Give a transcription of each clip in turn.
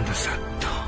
அந்த சத்தம்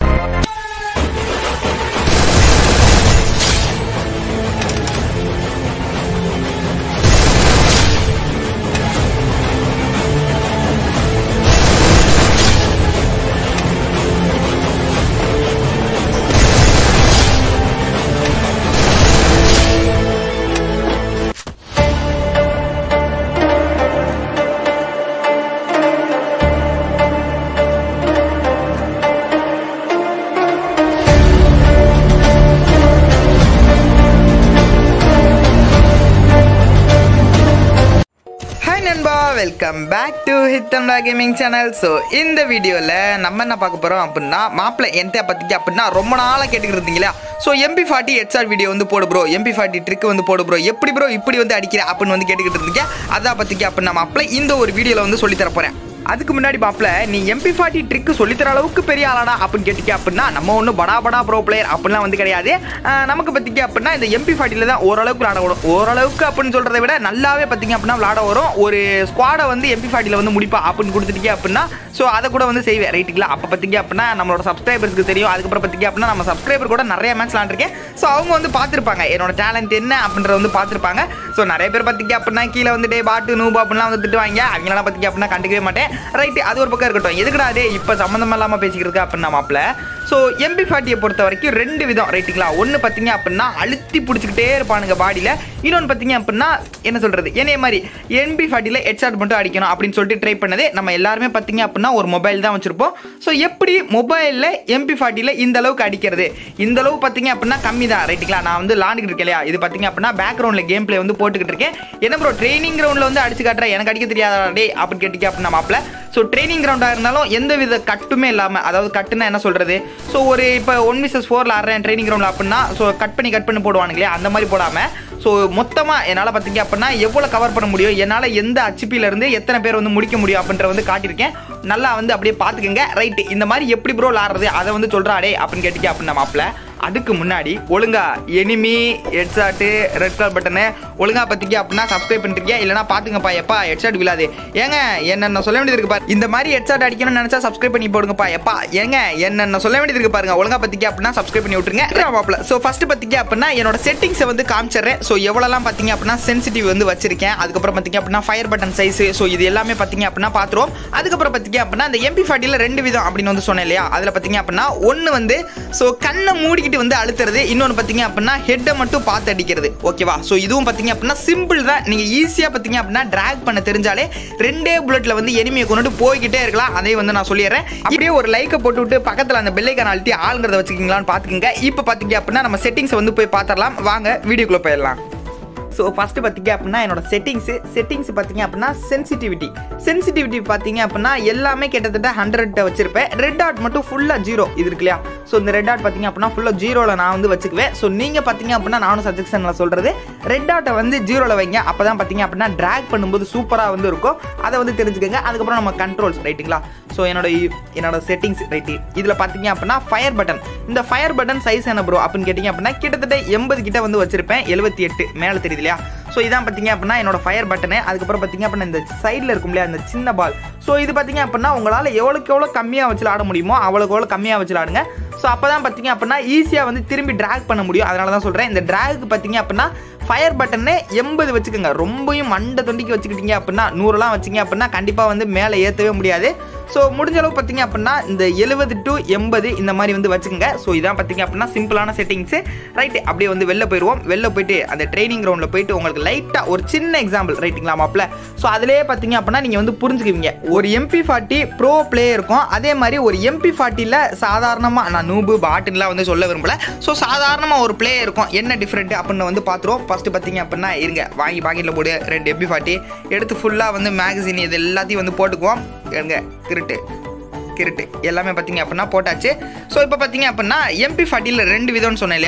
ஹாய் நண்பா வெல்கம் பேக் டு ஹித்தம்டா கேமிங் சேனல் ஸோ இந்த வீடியோவில் நம்ம என்ன பார்க்க போகிறோம் அப்படின்னா மாப்பிள்ளை என்கிட்ட பற்றிக்கு அப்படின்னா ரொம்ப நாளாக கேட்டுக்கிட்டு இருந்தீங்களா so MP forty headshot video வந்து போடு ப்ரோ எம்பி ஃபார்ட்டி ட்ரிக் வந்து போடு ப்ரோ எப்படி ப்ரோ இப்படி வந்து அடிக்கிற அப்படின்னு வந்து கேட்டுக்கிட்டு இருந்தீங்க அதான் பற்றிக்கு அப்படின்னா மாப்பிள்ளை இந்த ஒரு வீடியோவில் வந்து சொல்லித் தர போகிறேன் அதுக்கு முன்னாடி மாப்பிள நீ எம்பி ஃபார்ட்டி ட்ரிக் சொல்லித்தர அளவுக்கு பெரிய ஆளாடா அப்படின்னு கேட்டிக்க அப்படின்னா நம்ம ஒன்றும் படா படா ப்ரோ பிளேயர் அப்படிலாம் வந்து கிடையாது அஹ் நமக்கு பற்றிக்க அப்படின்னா இந்த எம்பி ஃபார்ட்டியில் தான் ஓரளவுக்கு விளாட வரும் ஓரளவுக்கு அப்படின்னு சொல்கிறத விட நல்லாவே பார்த்தீங்க அப்படின்னா விளாட வரும் ஒரு ஸ்குவாடை வந்து எம்பி ஃபார்ட்டியில் வந்து முடிப்பா அப்படின்னு கொடுத்துட்டீங்க அப்படின்னா ஸோ அதை கூட வந்து செய்வேன் ரைட்டுங்களா அப்போ பார்த்தீங்க அப்படின்னா நம்மளோட சப்ஸ்கிரைபர்ஸ்க்கு தெரியும் அதுக்கப்புறம் பார்த்தீங்க அப்படின்னா நம்ம சப்ஸ்கிரைபர் கூட நிறைய மேட்ச் விளாண்டுருக்கேன் ஸோ அவங்க வந்து பார்த்துருப்பாங்க என்னோட டேலண்ட் என்ன அப்படின்றத வந்து பார்த்துருப்பாங்க ஸோ நிறைய பேர் பார்த்தீங்க அப்படின்னா கீழே வந்துட்டு பாட்டு நூபு அப்படின்லாம் வந்து திட்டுவாங்க அவங்களாம் பார்த்தீங்க அப்படின்னா கண்டுக்கவே மாட்டேன் ரைட்டு அது ஒரு பக்கம் இருக்கட்டும் எதுக்குடா அது இப்போ சம்மந்தம் இல்லாமல் பேசிக்கிறதுக்கு அப்படின்னா மாப்பிள ஸோ எம்பி ஃபார்ட்டியை பொறுத்த வரைக்கும் ரெண்டு விதம் ரைட்டுங்களா ஒன்று பார்த்தீங்க அப்படின்னா அழுத்தி பிடிச்சிக்கிட்டே இருப்பானுங்க பாடியில் இன்னொன்று பார்த்தீங்க அப்படின்னா என்ன சொல்கிறது என்னைய மாதிரி எம்பி ஃபார்ட்டியில் ஹெட்ஷாட் மட்டும் அடிக்கணும் அப்படின்னு சொல்லிட்டு ட்ரை பண்ணது நம்ம எல்லாருமே பார்த்தீங்க அப்படின்னா ஒரு மொபைல் தான் வச்சுருப்போம் ஸோ எப்படி மொபைலில் எம்பி ஃபார்ட்டியில் இந்த அளவுக்கு அடிக்கிறது இந்த அளவு பார்த்தீங்க அப்படின்னா கம்மி தான் ரைட்டுங்களா நான் வந்து விளாண்டுக்கிட்டு இருக்கேன் இல்லையா இது பார்த்தீங்க அப்படின்னா பேக்ரவுண்டில் கேம் ப்ளே வந்து போட்டுக்கிட்டு இருக்கேன் என்ன ப்ரோ ட்ரைனிங் கிரவுண்டில் வந்து அடிச்சு காட்டுறேன் எனக்கு அடிக்க தெரியாதா டே அப்படின்னு கேட்டிங்க அப்படின்னா மாப்பிள ஸோ ட்ரைனிங் கிரவுண்டாக இருந்தாலும் எந்த வித கட்டுமே இல்லாமல் அதாவது கட்டுனா என்ன சொல்கிறது ஸோ ஒரு இப்போ ஒன் விசஸ் ஃபோரில் ஆடுறேன் ட்ரைனிங் கிரவுண்டில் அப்படின்னா ஸோ கட் பண்ணி கட் பண்ணி போடுவானுங்க இல்லையா அந்த மாதிரி போடாமல் ஸோ மொத்தமாக என்னால் பார்த்தீங்க அப்படின்னா எவ்வளோ கவர் பண்ண முடியும் என்னால் எந்த HP ல இருந்து எத்தனை பேர் வந்து முடிக்க முடியும் அப்படின்ற வந்து காட்டியிருக்கேன் நல்லா வந்து அப்படியே பார்த்துக்கங்க ரைட்டு இந்த மாதிரி எப்படி ப்ரோ விளாடுறது அதை வந்து சொல்கிறாடே அப்படின்னு கேட்டிங்க அப்படின்னா மாப்பிள்ள அதுக்கு முன்னாடி ஒழுங்கா enemy headshot red colour button ஒழுங்கா பத்திக்க அப்படின்னா சப்ஸ்கிரைப் பண்ணிருக்கியா இல்லைனா பாத்துங்கப்பா எப்பா ஹெட்ஷாட் விழாது ஏங்க என்னென்ன சொல்ல வேண்டியது இருக்கு பாரு இந்த மாதிரி ஹெட்ஷாட் அடிக்கணும்னு நினைச்சா சப்ஸ்கிரைப் பண்ணி போடுங்கப்பா எப்பா ஏங்க என்னென்ன சொல்ல வேண்டியது இருக்கு பாருங்க ஒழுங்கா பத்திக்க அப்படின்னா சப்ஸ்கிரைப் பண்ணி விட்டுருங்க மாப்பிள ஸோ ஃபர்ஸ்ட் பத்திக்க அப்படின்னா என்னோட செட்டிங்ஸை வந்து காமிச்சிடுறேன் ஸோ எவ்வளோலாம் பார்த்தீங்க அப்படின்னா சென்சிட்டிவ் வந்து வச்சிருக்கேன் அதுக்கப்புறம் பார்த்தீங்க அப்படின்னா ஃபயர் பட்டன் சைஸ் ஸோ இது எல்லாமே பார்த்தீங்க அப்படின்னா பார்த்துருவோம் அதுக்கப்புறம் பார்த்தீங்க அப்படின்னா இந்த எம்பி ஃபார்ட்டியில் ரெண்டு விதம் அப்படின்னு வந்து சொன்னேன் இல்லையா அதில் பார்த்தீங்க அப்படின்னா ஒன்று வந்து ஸோ கண்ணை மூடிக்கிட்டு வந்து அழுத்துறது இன்னொன்று பார்த்தீங்க அப்படின்னா ஹெட்டை மட்டும் பார்த்து அடிக்கிறது ஓகேவா ஸோ இதுவும் பார்த்தீங்க அப்படின்னா சிம்பிள் தான் நீங்கள் ஈஸியாக பார்த்தீங்க அப்படின்னா ட்ராக் பண்ண தெரிஞ்சாலே ரெண்டே புல்லட்டில் வந்து எனிமையை கொண்டுட்டு போய்கிட்டே இருக்கலாம் அதையும் வந்து நான் சொல்லிடுறேன் அப்படியே ஒரு லைக்கை போட்டு விட்டு பக்கத்தில் அந்த பெல்லைக்கான அழுத்தி ஆளுங்கிறத வச்சுக்கிங்களான்னு பார்த்துக்கோங்க இப்போ பார்த்தீங்க அப்படின்னா நம்ம செட்டிங்ஸை வந்து போய் பார்த்துடலாம் வாங்க வீடியோக்குள்ளே போயிடலாம் ஸோ ஃபஸ்ட்டு பார்த்தீங்க அப்படின்னா என்னோட செட்டிங்ஸு செட்டிங்ஸ் பார்த்தீங்க அப்படின்னா சென்சிட்டிவிட்டி சென்சிட்டிவிட்டி பார்த்தீங்க அப்படின்னா எல்லாமே கிட்டத்தட்ட ஹண்ட்ரட் வச்சிருப்பேன் ரெட் டாட் மட்டும் ஃபுல்லாக ஜீரோ இது இருக்கு இல்லையா ஸோ இந்த ரெட் டாட் பார்த்தீங்க அப்படின்னா ஃபுல்லாக ஜீரோவில் நான் வந்து வச்சுக்குவேன் ஸோ நீங்கள் பார்த்தீங்க அப்படின்னா நானும் சஜெக்ஷனில் சொல்கிறது ரெட் டாட்டை வந்து ஜீரோவில் வைங்க அப்போ தான் பார்த்தீங்க அப்படின்னா ட்ராக் பண்ணும்போது சூப்பராக வந்து இருக்கும் அதை வந்து தெரிஞ்சுக்கோங்க அதுக்கப்புறம் நம்ம கண்ட்ரோல்ஸ் ரைட்டுங்களா ஸோ என்னோட என்னோட செட்டிங்ஸ் ரைட்டு இதில் பார்த்தீங்க அப்படின்னா ஃபயர் பட்டன் இந்த ஃபயர் பட்டன் சைஸ் என்ன ப்ரோ அப்படின்னு கேட்டிங்க அப்படின்னா கிட்டத்தட்ட எண்பது கிட்ட வந்து வச்சிருப்பேன் எழுபத்தி எட்டு மேலே தெரியுது இல்லையா ஸோ இதான் பார்த்தீங்க அப்படின்னா என்னோட ஃபயர் பட்டனு அதுக்கப்புறம் பார்த்தீங்க அப்படின்னா இந்த சைடில் இருக்கும் இல்லையா இந்த சின்ன பால் ஸோ இது பார்த்தீங்க அப்படின்னா உங்களால் எவ்வளோக்கு எவ்வளோ கம்மியாக வச்சு விளாட முடியுமோ அவ்வளோக்கு எவ்வளோ கம்மியாக வச்சு விளாடுங்க ஸோ அப்போ தான் பார்த்தீங்க அப்படின்னா ஈஸியாக வந்து திரும்பி ட்ராக் பண்ண முடியும் அதனால தான் சொல்கிறேன் இந்த ட்ராக் பார்த்தீங்க அப்படின்னா ஃபயர் பட்டனே எண்பது வச்சுக்கோங்க ரொம்பவும் மண்டை தொண்டிக்கு வச்சுக்கிட்டீங்க அப்படின்னா நூறுலாம் வச்சிங்க அப்படின்னா கண்டிப்பாக வந்து மேலே ஏற்றவே முடியாது ஸோ முடிஞ்ச அளவு பார்த்தீங்க அப்படின்னா இந்த எழுபது டு எண்பது இந்த மாதிரி வந்து வச்சுக்கோங்க ஸோ இதான் பார்த்தீங்க அப்படின்னா சிம்பிளான செட்டிங்ஸு ரைட்டு அப்படியே வந்து வெளில போயிடுவோம் வெளில போயிட்டு அந்த ட்ரைனிங் கிரவுண்டில் போயிட்டு உங்களுக்கு லைட்டாக ஒரு சின்ன எக்ஸாம்பிள் ரைட்டுங்களா மாப்பிள ஸோ அதிலே பார்த்தீங்க அப்படின்னா நீங்கள் வந்து புரிஞ்சுக்குவீங்க ஒரு எம்பி ஃபார்ட்டி ப்ரோ பிளே இருக்கும் அதே மாதிரி ஒரு எம்பி ஃபார்ட்டியில் சாதாரணமாக நான் நூபு பாட்டுலாம் வந்து சொல்ல விரும்பல ஸோ சாதாரணமாக ஒரு பிளே இருக்கும் என்ன டிஃப்ரெண்ட் அப்படின்னு வந்து பார்த்துருவோம் ஃபஸ்ட்டு பார்த்தீங்க அப்படின்னா இருங்க வாங்கி பாக்கெட்டில் போடு ரெண்டு எம்பி ஃபார்ட்டி எடுத்து ஃபுல்லாக வந்து மேகசின் இது எல்லாத்தையும் வந்து போட்டுக்குவோம் எங்க திருட்டு கிரிட்டு எல்லாமே பார்த்தீங்க அப்படின்னா போட்டாச்சு ஸோ இப்போ பார்த்தீங்க அப்படின்னா எம்பி ஃபார்ட்டியில் ரெண்டு விதம்னு சொன்னேன் இல்லையா ஸோ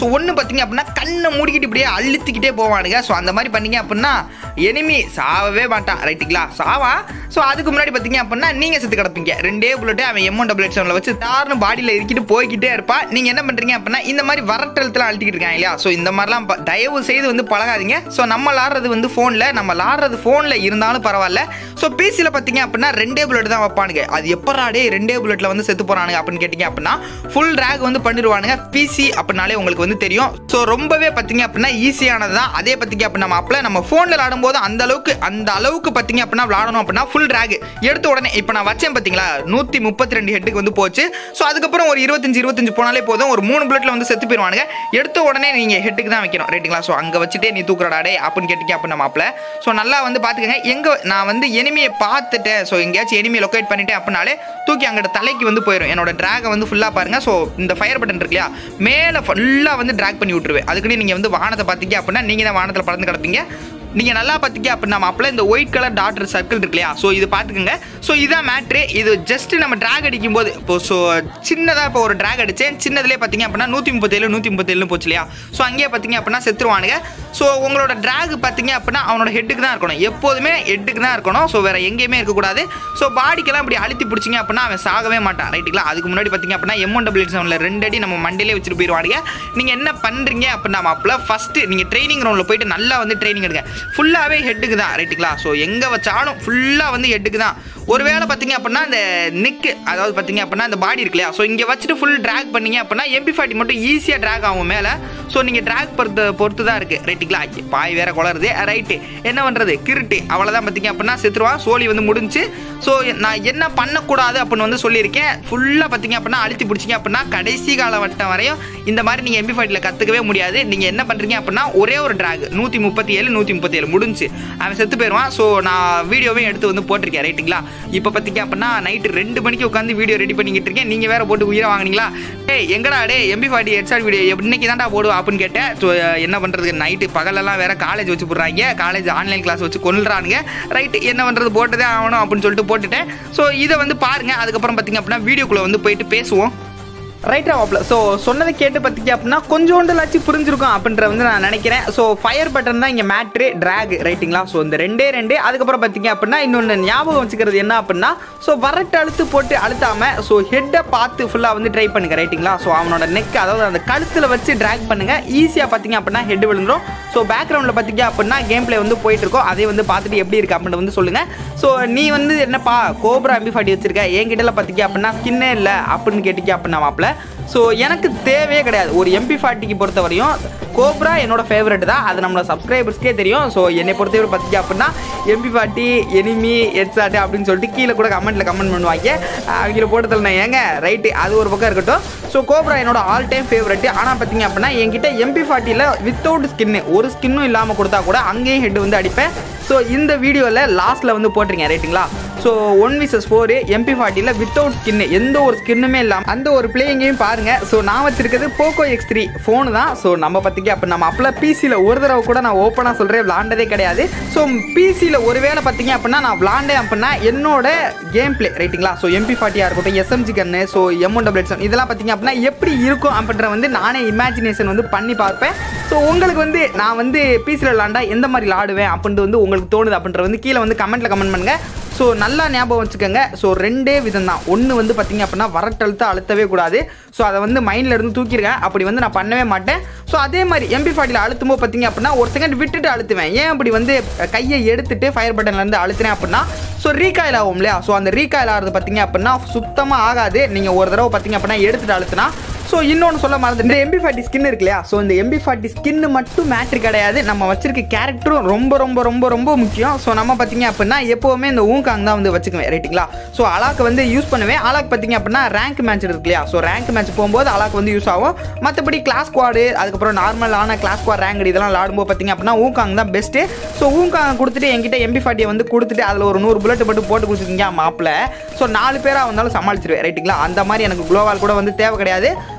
ஸோ ஒன்று பார்த்தீங்க அப்படின்னா கண்ணை மூடிக்கிட்டு இப்படியே அழுத்திக்கிட்டே போவானுங்க ஸோ அந்த மாதிரி பண்ணீங்க அப்படின்னா எனிமி சாவவே மாட்டான் ரைட்டுங்களா சாவா ஸோ அதுக்கு முன்னாடி பார்த்தீங்க அப்படின்னா நீங்கள் செத்து கிடப்பீங்க ரெண்டே புல்லட்டு அவன் எம் ஒன் டபுள் எக்ஸ் செவனில் வச்சு தார்னு பாடியில் இருக்கிட்டு போய்கிட்டே இருப்பா நீங்கள் என்ன பண்ணுறீங்க அப்படின்னா இந்த மாதிரி வரட்டெழுத்துலாம் அழுத்திக்கிட்டு இருக்காங்க இல்லையா ஸோ இந்த மாதிரிலாம் ப- தயவு செய்து வந்து பழகாதீங்க ஸோ நம்ம விளாட்றது வந்து ஃபோனில் நம்ம விளாட்றது ஃபோனில் இருந்தாலும் பரவாயில்ல ஸோ பிசியில் பார்த்தீங்க அப்படின்னா ரெண்டே புல்லட் தான் வைப்பானுங்க அது எப்படா டே ரெண்டே புல்லட்டில் வந்து செத்து போகிறானுங்க அப்படின்னு கேட்டிங்க அப்படின்னா ஃபுல் ரேக் வந்து பண்ணிடுவானுங்க பிசி அப்படின்னாலே உங்களுக்கு வந்து தெரியும் ஸோ ரொம்பவே பார்த்தீங்க அப்படின்னா ஈஸியானது தான் அதே பார்த்தீங்க அப்படின்னா நம்ம அப்பல நம்ம ஃபோனில் விளாடும்போது அந்த அளவுக்கு அந்த அளவுக்கு பார்த்தீங்க அப்படின்னா விளாடணும் அப்படின்னா ஃபுல் ரேக் எடுத்த உடனே இப்போ நான் வச்சேன் பார்த்தீங்களா நூற்றி முப்பத்தி ரெண்டு ஹெட்டுக்கு வந்து போச்சு ஸோ அதுக்கப்புறம் ஒரு இருபத்தஞ்சு இருபத்தஞ்சு போனாலே போதும் ஒரு மூணு புல்லட்டில் வந்து செத்து போயிடுவானுங்க எடுத்த உடனே நீங்கள் ஹெட்டுக்கு தான் வைக்கணும் ரைட்டுங்களா ஸோ அங்கே வச்சுட்டே நீ தூக்குறடாடே அப்படின்னு கேட்டிங்க அப்படின்னா மாப்பிள ஸோ நல்லா வந்து பார்த்துக்கங்க எங்கே நான் வந்து எனிமியை பார்த்துட்டேன் ஸோ எங்கேயாச்சும் எனிமியை லொக்கேட் பண்ணிட்டேன் அப்படின்னாலே தூக்கி அங்கிட்ட தலைக்கு வந்து போயிடும் என்னோட ட்ராகை வந்து ஃபுல்லாக பாருங்க ஸோ இந்த ஃபயர் பட்டன் இருக்கு இல்லையா மேலே ஃபுல்லாக வந்து ட்ராக் பண்ணி விட்டுருவேன் அதுக்குன்னு நீங்கள் வந்து வானத்தை பார்த்தீங்க அப்படின்னா நீங்கள் தான் வானத்தில் பறந்து கிடப்பீங்க நீங்கள் நல்லா பார்த்தீங்க அப்படின்னா மாப்பிள இந்த ஒயிட் கலர் டாட்டர் சர்க்கிள் இருக்கு இல்லையா ஸோ இது பார்த்துக்குங்க ஸோ இதான் மேட்ரு இது ஜஸ்ட் நம்ம ட்ராக் அடிக்கும் போது இப்போ ஸோ சின்னதாக இப்போ ஒரு ட்ராக் அடித்தேன் சின்னதுலேயே பார்த்தீங்க அப்படின்னா நூற்றி முப்பத்தேழு நூற்றி முப்பத்தேழு போச்சு இல்லையா ஸோ அங்கேயே பார்த்தீங்க அப்படின்னா செத்துருவானுங்க ஸோ உங்களோட ட்ராக் பார்த்தீங்க அப்படின்னா அவனோட ஹெட்டுக்கு தான் இருக்கணும் எப்போதுமே ஹெட்டுக்கு தான் இருக்கணும் ஸோ வேறு எங்கேயுமே இருக்கக்கூடாது ஸோ பாடிக்கெல்லாம் இப்படி அழுத்தி பிடிச்சிங்க அப்படின்னா அவன் சாகவே மாட்டான் ரைட்டுங்களா அதுக்கு முன்னாடி பார்த்தீங்க அப்படின்னா எம் ஒன் டபுள் செவனில் ரெண்டு அடி நம்ம மண்டையிலே வச்சுட்டு போயிடுவானுங்க நீங்கள் என்ன பண்ணுறீங்க அப்படின்னா மாப்பிள ஃபஸ்ட்டு நீங்கள் ட்ரைனிங் ரவுண்டில் போயிட்டு நல்லா வந்து ட்ரைனிங் எடுங்க ஃபுல்லாகவே ஹெட்டுக்கு தான் ரைட்டுங்களா ஸோ எங்கே வச்சாலும் ஃபுல்லாக வந்து ஹெட்டுக்கு தான் ஒருவேளை பார்த்தீங்க அப்படின்னா இந்த நெக்கு அதாவது பார்த்தீங்க அப்படின்னா இந்த பாடி இருக்கு இல்லையா ஸோ இங்கே வச்சுட்டு ஃபுல் ட்ராக் பண்ணீங்க அப்படின்னா எம்பி ஃபார்ட்டி மட்டும் ஈஸியாக ட்ராக் ஆகும் மேலே ஸோ நீங்கள் ட்ராக் பொறுத்து பொறுத்து தான் இருக்குது ரைட்டுங்களா ஐய, பாய் வேற குளருது ரைட்டு என்ன பண்ணுறது கிருட்டு அவ்வளோதான் பார்த்தீங்க அப்படின்னா செத்துருவான் சோலி வந்து முடிஞ்சு ஸோ நான் என்ன பண்ணக்கூடாது அப்படின்னு வந்து சொல்லியிருக்கேன் ஃபுல்லாக பார்த்தீங்க அப்படின்னா அழுத்தி பிடிச்சிங்க அப்படின்னா கடைசி காலவட்டம் வரையும் இந்த மாதிரி நீங்கள் எம்பி ஃபைட்டில் கற்றுக்கவே முடியாது நீங்கள் என்ன பண்ணுறீங்க அப்படின்னா ஒரே ஒரு ட்ராக் நூற்றி முப்பத்தி ஏழு நூற்றி முப்பத்தி ஏழு முடிஞ்சு அவன் செத்து போயிடுவான் ஸோ நான் வீடியோவையும் எடுத்து வந்து போட்டிருக்கேன் ரைட்டுங்களா இப்போ பார்த்தீங்க அப்படின்னா நைட்டு ரெண்டு மணிக்கு உட்காந்து வீடியோ ரெடி பண்ணிக்கிட்டு இருக்கேன் நீங்கள் வேற போட்டு உயிரை வாங்குனீங்களா டேய் எங்கடா டே எம்பி ஃபார்ட்டி ஹெட்ஷாட் வீடியோ இன்னைக்கு தான்டா போடுவா அப்படின்னு கேட்டேன் ஸோ என்ன பண்ணுறது நைட்டு பகலெல்லாம் வேற காலேஜ் வச்சு போடுறாங்க காலேஜ் ஆன்லைன் கிளாஸ் வச்சு கொண்டுறானுங்க ரைட்டு என்ன பண்ணுறது போட்டதே ஆகணும் அப்படின்னு சொல்லிட்டு போட்டுட்டேன் ஸோ இதை வந்து பாருங்க அதுக்கப்புறம் பார்த்தீங்க அப்படின்னா வீடியோக்குள்ளே வந்து போயிட்டு பேசுவோம் ரைட்டா மாப்ள ஸோ சொன்னதை கேட்டு பார்த்தீங்க அப்படின்னா கொஞ்சோண்டு லட்சம் புரிஞ்சிருக்கும் அப்படின்ற வந்து நான் நினைக்கிறேன் ஸோ ஃபயர் பட்டன் தான் இங்கே மேட்ரு ட்ராக் ரைட்டுங்களா ஸோ இந்த ரெண்டே ரெண்டு அதுக்கப்புறம் பார்த்தீங்க அப்படின்னா இன்னொன்று ஞாபகம் வச்சுக்கிறது என்ன அப்படின்னா ஸோ வரட்டு அழுத்து போட்டு அழுத்தாம ஸோ ஹெட்டை பார்த்து ஃபுல்லாக வந்து ட்ரை பண்ணுங்க ரைட்டுங்களா ஸோ அவனோட நெக் அதாவது அந்த கழுத்தில் வச்சு ட்ராக் பண்ணுங்க ஈஸியாக பார்த்தீங்க அப்படின்னா ஹெட் விழுந்துரும் ஸோ பேக்ரவுண்டில் பார்த்தீங்க அப்படின்னா கேம் பிளே வந்து போயிட்டு இருக்கோம் அதை வந்து பார்த்துட்டு எப்படி இருக்கு அப்படின்னு வந்து சொல்லுங்க ஸோ நீ வந்து என்னப்பா கோப்ரா எம்பி ஃபார்ட்டி வச்சிருக்க என்கிட்டலாம் பார்த்தீங்க அப்படின்னா ஸ்கின்னே இல்லை அப்படின்னு கேட்டிங்க அப்படின்னா மாப்பிள ஸோ எனக்கு தேவையே கிடையாது ஒரு எம்பி ஃபார்ட்டிக்கு பொறுத்தவரையும் கோப்ரா என்னோட ஃபேவரட் தான் அது நம்மளோட சப்ஸ்கிரைபர்ஸ்க்கே தெரியும் ஸோ என்னை பொறுத்தவரை பார்த்தீங்க அப்படின்னா எம்பி ஃபார்ட்டி எனிமி ஹெட்சாட்டு அப்படின்னு சொல்லிட்டு கீழே கூட கமெண்ட்டில் கமெண்ட் பண்ணுவாங்க அவங்கள போட்டு தரணும் ஏங்க ரைட்டு அது ஒரு பக்கம் இருக்கட்டும் ஸோ கோப்ரா என்னோட ஆல் டைம் ஃபேவரட் ஆனால் பார்த்தீங்க அப்படின்னா என்கிட்ட எம்பி ஃபார்ட்டியில் வித்தவுட் ஸ்கின்னு ஒரு ஸ்கின்னும் இல்லாமல் கொடுத்தா கூட அங்கேயும் ஹெட் வந்து அடிப்பேன் ஸோ இந்த வீடியோவில் லாஸ்ட்டில் வந்து போட்டிருங்க ரைட்டுங்களா so one versus four MP ஃபார்ட்டியில் வித்தவுட் ஸ்கின்னு எந்த ஒரு ஸ்கின்னுமே இல்லாமல் அந்த ஒரு பிளேயிங்கையும் பாருங்கள் ஸோ நான் வச்சிருக்கிறது போக்கோ எக்ஸ் த்ரீ ஃபோனு தான் ஸோ நம்ம பற்றிக்கு அப்போ நம்ம அப்போலாம் பிசியில் ஒரு தடவை கூட நான் ஓப்பனாக சொல்கிறேன் விளாண்டதே கிடையாது ஸோ பிசியில் ஒருவேளை பார்த்தீங்க அப்படின்னா நான் விளாண்டேன் அப்படின்னா என்னோட கேம் பிளே ரைட்டுங்களா ஸோ எம்பி ஃபார்ட்டியாக இருக்கட்டும் SMG gun so M one double இதெல்லாம் பார்த்தீங்க அப்படின்னா எப்படி இருக்கும் அப்படின்ற வந்து நானே இமேஜினேஷன் வந்து பண்ணி பார்ப்பேன் ஸோ உங்களுக்கு வந்து நான் வந்து பிசியில் விளாண்டா எந்த மாதிரி விளாடுவேன் அப்படின்ட்டு வந்து உங்களுக்கு தோணுது அப்படின்ற வந்து கீழே வந்து கமெண்ட்டில் கமெண்ட் பண்ணுங்க ஸோ நல்லா ஞாபகம் வச்சுக்கோங்க ஸோ ரெண்டே விதம் தான் ஒன்று வந்து பார்த்தீங்க அப்படின்னா வரட்டழுத்த அழுத்தவே கூடாது ஸோ அதை வந்து மைண்டில் இருந்து தூக்கிடுங்க அப்படி வந்து நான் பண்ணவே மாட்டேன் ஸோ அதே மாதிரி எம்பி ஃபார்ட்டியில் அழுத்தும்போது பார்த்தீங்க அப்படின்னா ஒரு செகண்ட் விட்டுட்டு அழுத்துவேன் ஏன் அப்படி வந்து கையை எடுத்துட்டு ஃபயர் பட்டன்லேருந்து அழுத்துறேன் அப்படின்னா ஸோ ரீகாயில் ஆகும் இல்லையா ஸோ அந்த ரீகாயில் ஆகிறது பார்த்தீங்க அப்படின்னா சுத்தமாக ஆகாது நீங்கள் ஒரு தடவை பார்த்தீங்க அப்படின்னா எடுத்துட்டு அழுத்துனா ஸோ இன்னொன்று சொல்ல மறந்து இந்த எம்பி ஃபார்ட்டி ஸ்கின் இருக்கு இல்லையா ஸோ இந்த எம்பி ஃபார்ட்டி ஸ்கின்னு மட்டும் மேட்ரு கிடையாது நம்ம வச்சிருக்க கேரக்டரும் ரொம்ப ரொம்ப ரொம்ப ரொம்ப முக்கியம் ஸோ நம்ம பார்த்தீங்க அப்படின்னா எப்போவுமே இந்த ஊங்காங் தான் வந்து வச்சுக்குவேன் ரைட்டுங்களா ஸோ அலாக் வந்து யூஸ் பண்ணுவேன் அலாக் பார்த்தீங்க அப்படின்னா ரேங்க் மேட்ச் இருக்கு இல்லையா ஸோ ரேங்க் மேட்ச் போகும்போது அலாக் வந்து யூஸ் ஆகும் மற்றபடி கிளாஸ் ஸ்குவாடு அதுக்கப்புறம் நார்மலான கிளாஸ் ஸ்குவாட் ரேங்க் இதெல்லாம் விளாடும்போது பார்த்தீங்க அப்படின்னா ஊங்காங் தான் பெஸ்ட்டு ஸோ ஊங்காங் கொடுத்துட்டு என்கிட்ட எம்பி ஃபார்ட்டியை வந்து கொடுத்துட்டு அதில் ஒரு நூறு புல்லட் மட்டும் போட்டு கொடுத்துருக்கீங்க மாப்பிள்ள ஸோ நாலு பேராக வந்தாலும் சமாளிச்சிருவேன் ரைட்டுங்களா அந்த மாதிரி எனக்கு குளோவால் கூட வந்து தேவை கிடையாது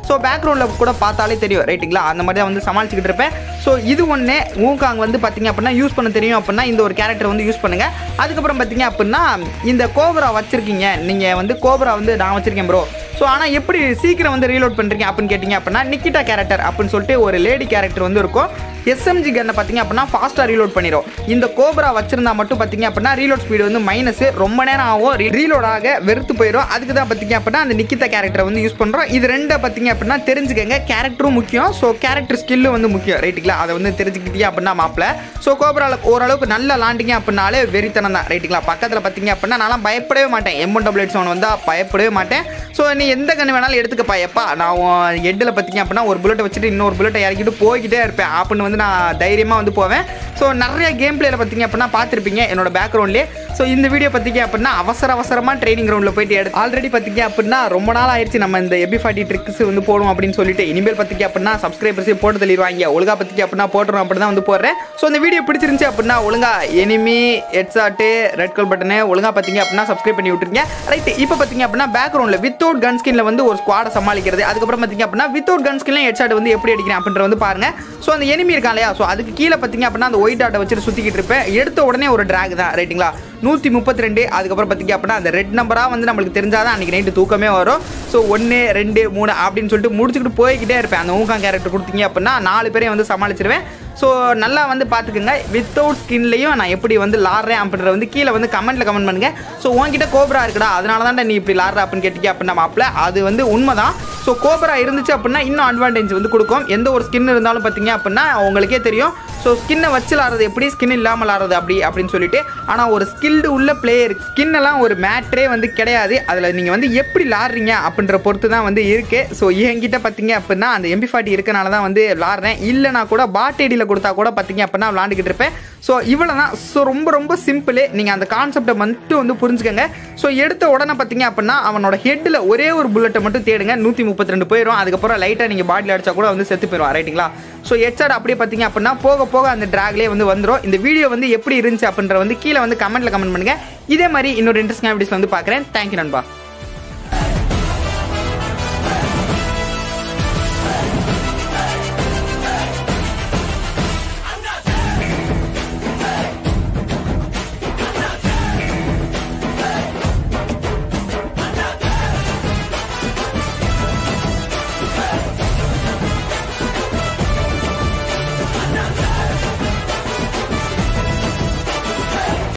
ஸோ பேக்ரவுண்டில் கூட பார்த்தாலே தெரியும் ரைட்டுங்களா அந்த மாதிரி தான் வந்து சமாளிச்சுக்கிட்டு இருப்பேன் ஸோ இது ஒன்று ஊங்காங் வந்து பார்த்தீங்க அப்படின்னா யூஸ் பண்ண தெரியும் அப்படின்னா இந்த ஒரு கேரக்டர் வந்து யூஸ் பண்ணுங்க அதுக்கப்புறம் பார்த்தீங்க அப்படின்னா இந்த கோபரா வச்சிருக்கீங்க நீங்கள் வந்து கோபரா வந்து நான் வச்சிருக்கேன் ப்ரோ ஸோ ஆனால் எப்படி சீக்கிரம் வந்து ரீலோட் பண்ணுறீங்க அப்படின்னு கேட்டிங்க அப்படின்னா நிக்கிட்டா கேரக்டர் அப்படின்னு சொல்லிட்டு ஒரு லேடி கேரக்டர் வந்து இருக்கும் எஸ்எம்ஜி கன்னை பார்த்தீங்க அப்படின்னா ஃபாஸ்ட்டாக ரீலோட் பண்ணிடும் இந்த கோப்ரா வச்சிருந்தா மட்டும் பார்த்தீங்க அப்படின்னா ரீலோட் ஸ்பீடு வந்து மைனஸ் ரொம்ப நேரம் ஆகும் ரீலோட் ஆக வெறுத்து போயிடும் அதுக்கு தான் பார்த்தீங்க அப்படின்னா அந்த நிக்கிதா கேரக்டரை வந்து யூஸ் பண்ணுறோம் இது ரெண்டை பார்த்தீங்க அப்படின்னா தெரிஞ்சுக்கங்க கேரக்டரும் முக்கியம் ஸோ கேரக்டர் ஸ்கில்லு வந்து முக்கியம் ரைட்டுங்களா அதை வந்து தெரிஞ்சுக்கிட்டீங்க அப்படின்னா மாப்பிள ஸோ கோப்ரால ஓரளவுக்கு நல்லா லாண்டிங்க அப்படின்னாலே வெறித்தனம் தான் ரைட்டுங்களா பக்கத்தில் பார்த்தீங்க அப்படின்னா நான்லாம் பயப்படவே மாட்டேன் M one double eight seven வந்தால் பயப்படவே மாட்டேன் ஸோ நீ எந்த கன்று வேணாலும் எடுத்துக்கப்பா எப்பா நான் ஹெட்டில் பார்த்தீங்க அப்படின்னா ஒரு புல்லட்டை வச்சுட்டு இன்னொரு புல்லட்டை இறக்கிட்டு போய்கிட்டே இருப்பேன் அப்படின்னு வந்து நான் தைரியமாக வந்து போவேன் ஸோ நிறைய கேம் பிளேயில் பார்த்தீங்க அப்படின்னா பார்த்துருப்பீங்க என்னோட பேக்ரவுண்ட்லேயே ஸோ இந்த வீடியோ பார்த்தீங்க அப்படின்னா அவசர அவசரமாக ட்ரைனிங் கிரவுண்டில் போயிட்டு எடுத்து ஆல்ரெடி பார்த்தீங்க அப்படின்னா ரொம்ப நாள் ஆயிடுச்சு நம்ம இந்த எபி ஃபார்ட்டி ட்ரிக்ஸ் வந்து போடும் அப்படின்னு சொல்லிட்டு இனிமேல் பார்த்தீங்க அப்படின்னா சப்ஸ்கிரைபர்ஸே போட்டு தள்ளிடுவாங்க ஒழுங்கா பார்த்தீங்க அப்படின்னா போட்டுரும் அப்படி தான் வந்து போடுறேன் ஸோ இந்த வீடியோ பிடிச்சிருந்துச்சு அப்படின்னா ஒழுங்கா enemy headshot red colour button ஒழுங்கா பார்த்தீங்க அப்படின்னா சப்ஸ்கிரைப் பண்ணி விட்டுருங்க ரைட் இப்போ பார்த்தீங்க அப்படின்னா பேக்ரவுண்டில் வித்தவுட் கன் ஸ்கின்ல வந்து ஒரு ஸ்குவாடை சமாளிக்கிறது அதுக்கப்புறம் பார்த்தீங்க அப்படின்னா வித்தவுட் கன் ஸ்கின்ல ஹெட்ஷாட் வந்து எப்படி அடிக்கிறேன் அப்படின்ற வந்து பாருங்க ஸோ அந்த எனிமி இருக்கான் இல்லையா ஸோ அதுக்கு கீழே பார்த்தீங்க அப்படின்னா அந்த ஒயிட் ஆட்டை வச்சுட்டு சுற்றிக்கிட்டு இருப்பேன் எடுத்த உடனே ஒரு ட்ராக் தான் ரைட்டுங்களா நூற்றி முப்பத்தி ரெண்டு அதுக்கப்புறம் பார்த்தீங்க அப்படின்னா அந்த ரெட் நம்பராக வந்து நம்மளுக்கு தெரிஞ்சாதான் அன்றைக்கி நைட்டு தூக்கமே வரும் ஸோ ஒன்று ரெண்டு மூணு அப்படின்னு சொல்லிட்டு முடிச்சுக்கிட்டு போய்கிட்டே இருப்பேன் அந்த ஊக்கான் கேரக்டர் கொடுத்தீங்க அப்படின்னா நாலு பேரையும் வந்து சமாளிச்சிருவேன் ஸோ நல்லா வந்து பார்த்துக்குங்க வித்தவுட் ஸ்கின்லையும் நான் எப்படி வந்து லாடுறேன் அப்படின்ற வந்து கீழே வந்து கமெண்ட்டில் கமெண்ட் பண்ணுங்க ஸோ உன்கிட்ட கோப்ரா இருக்குடா அதனால தான் நீ இப்படி லாடுற அப்படின்னு கேட்டீங்க அப்படின்னா மாப்பிள்ள அது வந்து உண்மை தான் ஸோ கோப்ரா இருந்துச்சு அப்படின்னா இன்னும் அட்வான்டேஜ் வந்து கொடுக்கும் எந்த ஒரு ஸ்கின் இருந்தாலும் பார்த்தீங்க அப்படின்னா உங்களுக்கே தெரியும் ஸோ ஸ்கின்னை வச்சு லாடுறது எப்படி ஸ்கின் இல்லாமல் லாடுறது அப்படி அப்படின்னு சொல்லிட்டு ஆனால் ஒரு ஸ்கில்டு உள்ள பிளேயர் ஸ்கின் எல்லாம் ஒரு மேட்ரே வந்து கிடையாது அதில் நீங்கள் வந்து எப்படி லாடுறீங்க அப்படின்ற பொறுத்து தான் வந்து இருக்கு ஸோ என்கிட்ட பார்த்தீங்க அப்படின்னா அந்த எம்பி ஃபார்ட்டி இருக்கனால தான் வந்து விளாட்றேன் இல்லைனா கூட பாட் ஐடியில் கொடுத்தா கூட பார்த்தீங்க அப்படின்னா விளாண்டுக்கிட்டு இருப்பேன் ஸோ இவ்வளோ தான் ஸோ ரொம்ப ரொம்ப சிம்பிள் நீங்கள் அந்த கான்செப்டை மட்டும் வந்து புரிஞ்சுக்கங்க ஸோ எடுத்த உடனே பார்த்தீங்க அப்படின்னா அவனோட ஹெட்டில் ஒரே ஒரு புல்லட்டை மட்டும் தேடுங்க நூற்றி முப்பத்தி ரெண்டு போயிடும் அதுக்கப்புறம் லைட்டாக நீங்கள் பாட்டில் அடிச்சா கூட வந்து செத்து போயிடும் ரைட்டுங்களா ஸோ ஹெட்ஷாட் அப்படியே பார்த்தீங்க அப்படின்னா போக போக அந்த ட்ராக்லேயே வந்து வந்துடும் இந்த வீடியோ வந்து எப்படி இருந்துச்சு அப்படின்ற வந்து கீழே வந்து கமெண்ட்டில் கமெண்ட் பண்ணுங்கள் இதே மாதிரி இன்னொரு இன்ட்ரெஸ்டிங் வீடியோஸ் வந்து பார்க்குறேன் தேங்க்யூ நண்பா